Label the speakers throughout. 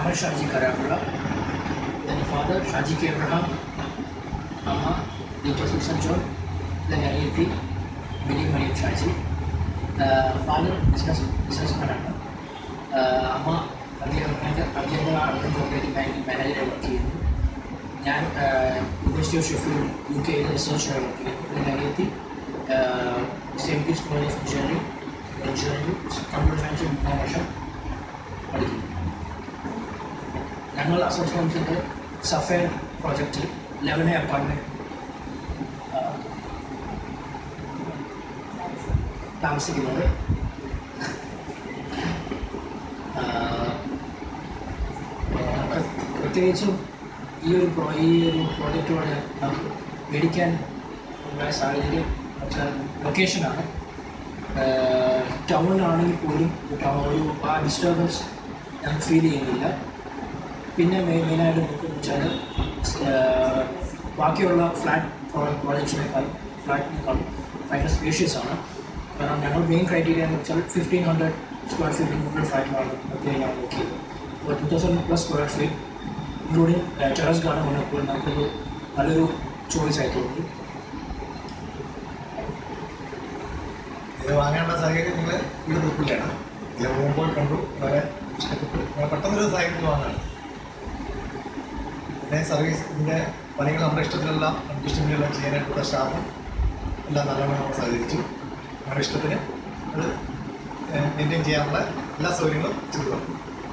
Speaker 1: അഹമ്മദ് ഷാജി കരാപ്പുഴ എൻ്റെ father Shaji K Abraham അമ്മ ഡീറ്റർ Susan John എൻ്റെ അനിയത്തി ബിനി മറിയം ഷാജി ഫാദർ ബിസിനസ് ബിസിനസ്മാനാണ് അമ്മ അദ്ദേഹം എൻ്റെ അദ്ദേഹം അർബൻ കോപ്പറേറ്റീവ് ബാങ്കിൽ മാനേജറായി വർക്ക് ചെയ്യുന്നു ഞാൻ യൂണിവേഴ്സിറ്റി ഓഫ് ഷെഫീൽഡ് യു കെയിൽ റിസർച്ചായി വർക്ക് ചെയ്യുന്നു എൻ്റെ അനിയത്തി Saint Peace College of Engineering engineering computer science മൂന്നാം വർഷം പഠിക്കുന്നു ഞങ്ങൾ അസോസിയേഷൻ്റെ സഫേർ പ്രോജക്റ്റിൽ ലെവനെ അപ്പാർട്ട്മെൻറ്റ് താമസിക്കുന്നത് ആഹ് പ്ര- പ്രത്യേകിച്ചും ഈ ഒരു പ്രോ ഈ ഒരു പ്രോജക്റ്റോട് നമുക്ക് മേടിക്കാൻ ഉണ്ടായ സാഹചര്യം വെച്ചാൽ ലൊക്കേഷനാണ് ടൗണിലാണെങ്കിൽ പോലും ടൗൺ ഒരു ആ ഡിസ്റ്റർബൻസ് ഞങ്ങൾക്ക് ഫീൽ ചെയ്യുന്നില്ല പിന്നെ മെയിൻ മെയിനായിട്ട് നോക്കുന്നത് വെച്ചാൽ ബാക്കിയുള്ള ഫ്ലാറ്റ് പ്രോജക്ട്സിനേക്കാളും ഫ്ലാറ്റിനേക്കാളും ഭയങ്കര സ്പേഷ്യസ് ആണ് കാരണം ഞങ്ങൾ മെയിൻ ക്രൈറ്റീരിയ എന്ന് വെച്ചാൽ ഫിഫ്റ്റീൻ ഹൺഡ്രഡ് സ്ക്വയർ ഫീറ്റ് മുകളിൽ ഫ്ലാറ്റിലാണ് പ്രത്യേകം ഞങ്ങൾ നോക്കിയത് അപ്പോൾ two thousand plus square feet including terrace garden വന്നപ്പോൾ നമുക്കൊരു നല്ലൊരു ചോയ്സ് ആയി തോന്നി
Speaker 2: ഇത് വാങ്ങേണ്ട സാഹചര്യം നിങ്ങൾ വീട് ഉൾപ്പെടെയാണ് ഇത് പോകുമ്പോൾ കണ്ടു വളരെ ഇഷ്ടപ്പെട്ടു നിങ്ങൾ പെട്ടെന്നൊരു സാഹചര്യത്തിൽ വാങ്ങാണ് പിന്നെ സർവീസ് ഇതിൻ്റെ പണികൾ നമ്മുടെ ഇഷ്ടത്തിലെല്ലാം നമ്മുടെ ഇഷ്ടത്തിനെല്ലാം ചെയ്യാനായിട്ടുള്ള സ്റ്റാഫും എല്ലാം നല്ലോണം നമ്മൾ സഹകരിച്ചു നമ്മുടെ ഇഷ്ടത്തിന് അത് മെയിൻറ്റെയിൻ ചെയ്യാനുള്ള എല്ലാ സൗകര്യങ്ങളും ചെയ്തു തന്നു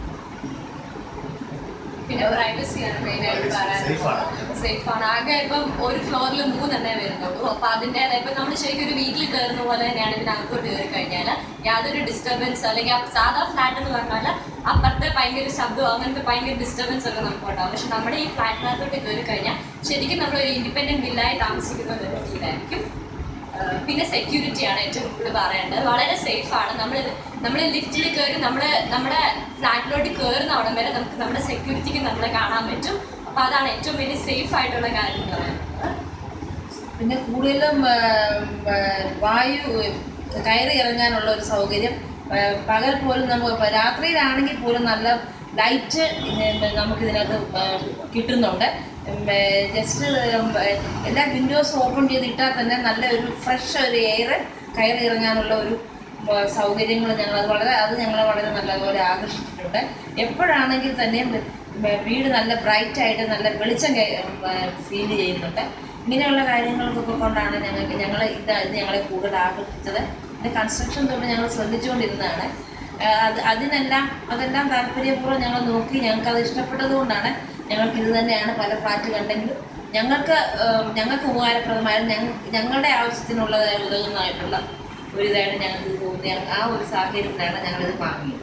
Speaker 3: പിന്നെ പ്രൈവസിയാണ് മെയിനായിട്ട്
Speaker 2: Safe ആണ്.
Speaker 3: പറയാനുള്ളത് സേഫ് ആണ് ആകെ ഇപ്പം ഒരു ഫ്ലോറിൽ മൂന്നെണ്ണേ വരുന്നുള്ളൂ അപ്പൊ അതിൻ്റെതായ ഇപ്പം നമ്മൾ ശരിക്കും ഒരു വീട്ടിൽ കയറുന്ന പോലെ തന്നെയാണ് ഇതിനകത്തോട്ട് കയറി കഴിഞ്ഞാൽ യാതൊരു ഡിസ്റ്റർബൻസ് അല്ലെങ്കിൽ ആ സാധാ ഫ്ലാറ്റ് എന്ന് പറഞ്ഞാൽ അപ്പുറത്തെ ഭയങ്കര ശബ്ദം അങ്ങനത്തെ ഭയങ്കര ഡിസ്റ്റർബൻസ് ഒക്കെ നമുക്ക് ഉണ്ടാവും പക്ഷെ നമ്മുടെ ഈ ഫ്ലാറ്റിനകത്തോട്ട് കയറി കഴിഞ്ഞാൽ ശരിക്കും നമ്മൾ ഒരു ഇൻഡിപെൻഡന്റ് വില്ലായി താമസിക്കുന്ന ഒരു ഫീലായിരിക്കും ആഹ് പിന്നെ സെക്യൂരിറ്റിയാണ് ഏറ്റവും കൂടുതൽ പറയേണ്ടത് വളരെ സേഫ് ആണ് നമ്മൾ നമ്മൾ ലിഫ്റ്റിൽ കയറി നമ്മൾ നമ്മുടെ ഫ്ലാറ്റിലോട്ട് കയറുന്ന അവിടം വരെ നമുക്ക് നമ്മുടെ സെക്യൂരിറ്റിക്ക് നമ്മളെ കാണാൻ പറ്റും അപ്പോൾ അതാണ് ഏറ്റവും വലിയ സേഫ് ആയിട്ടുള്ള കാര്യം എന്ന് പറയുന്നത്
Speaker 4: പിന്നെ കൂടുതലും ആ, ആ, വായു കയറി ഇറങ്ങാനുള്ള ഒരു സൗകര്യം ആ, പകൽ പോലും നമുക്ക് രാത്രിയിലാണെങ്കിൽ പോലും നല്ല ലൈറ്റ് നമുക്കിതിനകത്ത് ആ, കിട്ടുന്നുണ്ട് ജസ്റ്റ് എല്ലാ വിൻഡോസും ഓപ്പൺ ചെയ്തിട്ടാൽ തന്നെ നല്ല ഒരു ഫ്രഷ് ഒരു എയർ കയറി ഇറങ്ങാനുള്ള ഒരു സൗകര്യങ്ങൾ ഞങ്ങൾ അത് വളരെ അത് ഞങ്ങളെ വളരെ നല്ലപോലെ ആകർഷിച്ചിട്ടുണ്ട് എപ്പോഴാണെങ്കിൽ തന്നെയും വ- വീട് നല്ല ബ്രൈറ്റ് ആയിട്ട് നല്ല വെളിച്ചം ഫീൽ ചെയ്യുന്നുണ്ട് ഇങ്ങനെയുള്ള കാര്യങ്ങൾക്കൊക്കെ കൊണ്ടാണ് ഞങ്ങൾക്ക് ഞങ്ങൾ ഇത് ഇത് ഞങ്ങളെ കൂടുതൽ ആകർഷിച്ചത് ഇത് കൺസ്ട്രക്ഷൻ തൊട്ട് ഞങ്ങൾ ശ്രദ്ധിച്ചുകൊണ്ടിരുന്നതാണ് ആ, അത് അതിനെല്ലാം അതെല്ലാം താല്പര്യപൂർവ്വം ഞങ്ങൾ നോക്കി ഞങ്ങൾക്ക് അത് ഇഷ്ടപ്പെട്ടത് കൊണ്ടാണ് ഞങ്ങൾക്ക് ഇത് തന്നെയാണ് പല ഫ്ലാറ്റ് കണ്ടെങ്കിലും ഞങ്ങൾക്ക് ആ, ഞങ്ങൾക്ക് ഉപകാരപ്രദമായ ഞങ്ങ- ഞങ്ങളുടെ ആവശ്യത്തിനുള്ളതായ ഉതകുന്നതായിട്ടുള്ള ഒരു ഇതായിട്ട് ഞങ്ങൾക്ക് ഇത് തോന്നി ആ ഒരു സാഹചര്യത്തിലാണ് ഞങ്ങളിത് വാങ്ങിയത്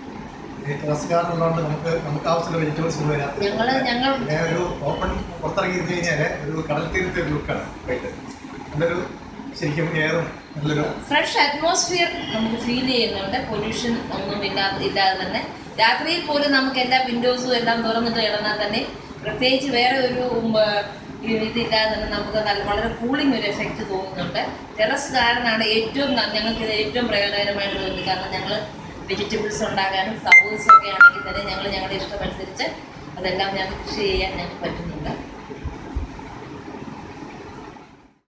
Speaker 2: ഈ ടെറസ് ഗാർഡൻ ഉള്ളതുകൊണ്ട് നമുക്ക് നമുക്ക് ആവശ്യമുള്ള വെജിറ്റബിൾസ് കൊണ്ടുവരാം
Speaker 4: ഞങ്ങള് ഞങ്ങൾ
Speaker 2: പിന്നെ ഒരു ഓപ്പൺ പുറത്തിറങ്ങി കഴിഞ്ഞാൽ ഒരു കടൽ തീരത്തെ ഒരു ലുക്കാണ് വൈകിട്ട് നല്ലൊരു ശരിക്കും എയറും നല്ലൊരു
Speaker 4: ഫ്രഷ് അറ്റ്മോസ്ഫിയർ നമുക്ക് ഫീൽ ചെയ്യുന്നുണ്ട് പൊല്യൂഷൻ ഒന്നും ഇല്ലാതെ ഇല്ലാതെ തന്നെ രാത്രിയിൽ പോലും നമുക്ക് എല്ലാ വിൻഡോസും എല്ലാം തുറന്നിട്ട് കിടന്നാൽ തന്നെ പ്രത്യേകിച്ച് വേറെ ഒരു ഉം, ആ, ഇതില്ലാതെ തന്നെ നമുക്ക് നല്ല വളരെ കൂളിംഗ് ഒരു എഫക്റ്റ് തോന്നുന്നുണ്ട് ടെറസ് ഗാർഡനാണ് ഏറ്റവും ന- ഞങ്ങൾക്ക് ഇത് ഏറ്റവും പ്രയോജനകരമായിട്ട് തോന്നി കാരണം ഞങ്ങൾ വെജിറ്റബിൾസ് ഉണ്ടാക്കാനും ഫ്ലവേഴ്സ് ഒക്കെ ആണെങ്കിൽ തന്നെ ഞങ്ങൾ ഞങ്ങളുടെ ഇഷ്ടമനുസരിച്ച് അതെല്ലാം ഞങ്ങൾക്ക് കൃഷി ചെയ്യാൻ ഞങ്ങൾക്ക് പറ്റുന്നുണ്ട്